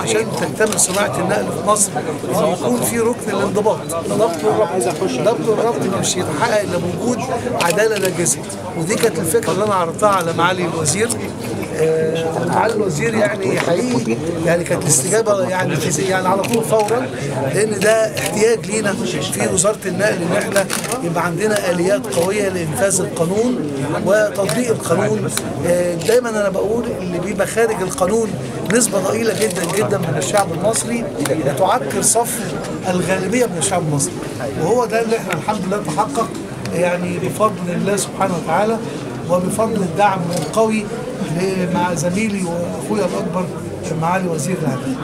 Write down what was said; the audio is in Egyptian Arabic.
عشان تكتمل صناعه النقل في مصر ان يكون في ركن الانضباط ضبط والربط ضبط والربط مش يتحقق الا بوجود عداله ناجزه ودي كانت الفكره اللي انا عرضتها على معالي الوزير آه، معالي الوزير يعني حقيقي يعني كانت الاستجابه يعني في- يعني على طول فورا لان ده احتياج لينا في وزاره النقل ان احنا يبقى عندنا اليات قويه لانفاذ القانون وتطبيق القانون آه، دايما انا بقول اللي بيبقى خارج القانون نسبه ضئيله جدا جدا من الشعب المصري بتعكر صف الغالبيه من الشعب المصري وهو ده اللي احنا الحمد لله تحقق يعني بفضل الله سبحانه وتعالى وبفضل الدعم القوي مع زميلي واخويا الاكبر معالي وزير العدل